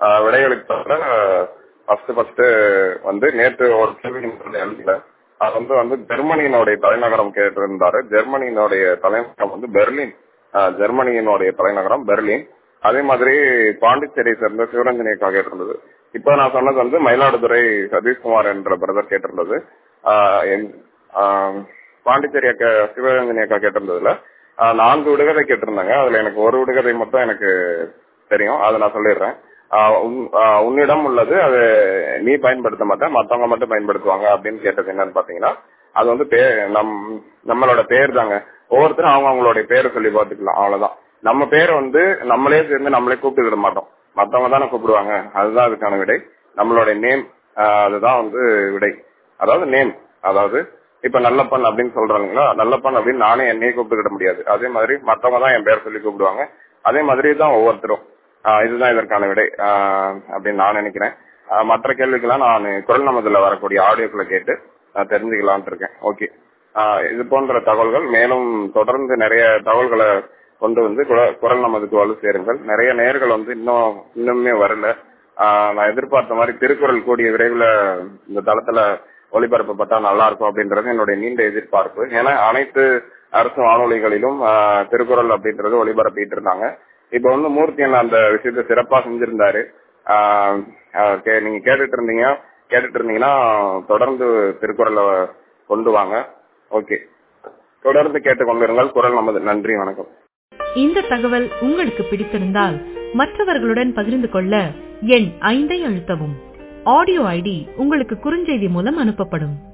ஆஹ் விடைகளுக்கு தவிர first first வந்து நேற்று ஒரு கேள்வி எழுதல அது வந்து வந்து ஜெர்மனியினுடைய தலைநகரம் கேட்டிருந்தாரு ஜெர்மனியினுடைய தலைநகரம் வந்து பெர்லின் ஆஹ் ஜெர்மனியினுடைய தலைநகரம் பெர்லின் அதே மாதிரி பாண்டிச்சேரியை சேர்ந்த சிவரஞ்சனியக்கா கேட்டிருந்தது இப்போ நான் சொன்னது வந்து மயிலாடுதுறை சதீஷ்குமார் என்ற பிரதர் கேட்டிருந்தது ஆஹ் என்- ஆஹ் பாண்டிச்சேரி அக்கா சிவரஞ்சனி அக்கா கேட்டிருந்ததுல ஆஹ் நான்கு விடுகதை கேட்டிருந்தாங்க அதுல எனக்கு ஒரு விடுகதை மட்டும் எனக்கு தெரியும் அதை நான் சொல்லிடுறேன் ஆஹ் உன்- ஆஹ் உன்னிடம் உள்ளது அது நீ பயன்படுத்த மாட்டேன் மத்தவங்க மட்டும் பயன்படுத்துவாங்க அப்படின்னு கேட்டது என்னன்னு பாத்தீங்கன்னா அது வந்து பே நம் நம்மளோட பேர் தாங்க ஒவ்வொருத்தரும் அவங்க அவங்களுடைய பேரை சொல்லி பார்த்துக்கலாம் அவ்வளவுதான் நம்ம பேர் வந்து நம்மளே சேர்ந்து நம்மளே கூப்பிட்டுக்கிட மாட்டோம் மத்தவங்க தானே கூப்பிடுவாங்க அதுதான் அதுக்கான விடை நம்மளுடைய நேம் அதுதான் வந்து விடை அதாவது நேம் அதாவது இப்ப நல்லப்பன் அப்படின்னு சொல்றாங்களா நல்லப்பன் அப்படின்னு நானே என்னையே கூப்பிட்டுக்கிட முடியாது அதே மாதிரி மத்தவங்க தான் என் பேர் சொல்லி கூப்பிடுவாங்க அதே மாதிரி தான் ஒவ்வொருத்தரும் ஆஹ் இதுதான் இதற்கான விடை ஆஹ் அப்படின்னு நான் நினைக்கிறேன் ஆஹ் மற்ற கேள்விக்கெல்லாம் நான் குரல் நமதுல வரக்கூடிய ஆடியோக்களை கேட்டு நான் தெரிஞ்சுக்கலாம்னு இருக்கேன் ஓகே இது போன்ற தகவல்கள் மேலும் தொடர்ந்து நிறைய தகவல்களை கொண்டு வந்து குர- குரல் நமதுக்கு வலு சேருங்கள் நிறைய நேர்கள் வந்து இன்னும் இன்னுமே வரல ஆஹ் நான் எதிர்பார்த்த மாதிரி திருக்குறள் கூடிய விரைவில் இந்த தளத்துல ஒளிபரப்பப்பட்டா நல்லா இருக்கும் அப்படின்றது என்னுடைய நீண்ட எதிர்பார்ப்பு ஏன்னா அனைத்து அரசு வானொலிகளிலும் ஆஹ் திருக்குறள் அப்படின்றது ஒளிபரப்பிட்டு இருந்தாங்க இப்ப வந்து மூர்த்தியன் அந்த விஷயத்த சிறப்பா செஞ்சிருந்தாரு ஆஹ் ஆஹ் கே- நீங்க கேட்டுட்டு இருந்தீங்க கேட்டுட்டு இருந்தீங்கன்னா தொடர்ந்து திருக்குறளை கொண்டு வாங்க ஓகே தொடர்ந்து கேட்டுக்கொண்டிருங்கள் குரல் நமது நன்றி வணக்கம் இந்த தகவல் உங்களுக்கு பிடித்திருந்தால் மற்றவர்களுடன் பகிர்ந்து கொள்ள எண் ஐந்தை அழுத்தவும் ஆடியோ ஐடி உங்களுக்கு குறுஞ்செய்தி மூலம் அனுப்பப்படும்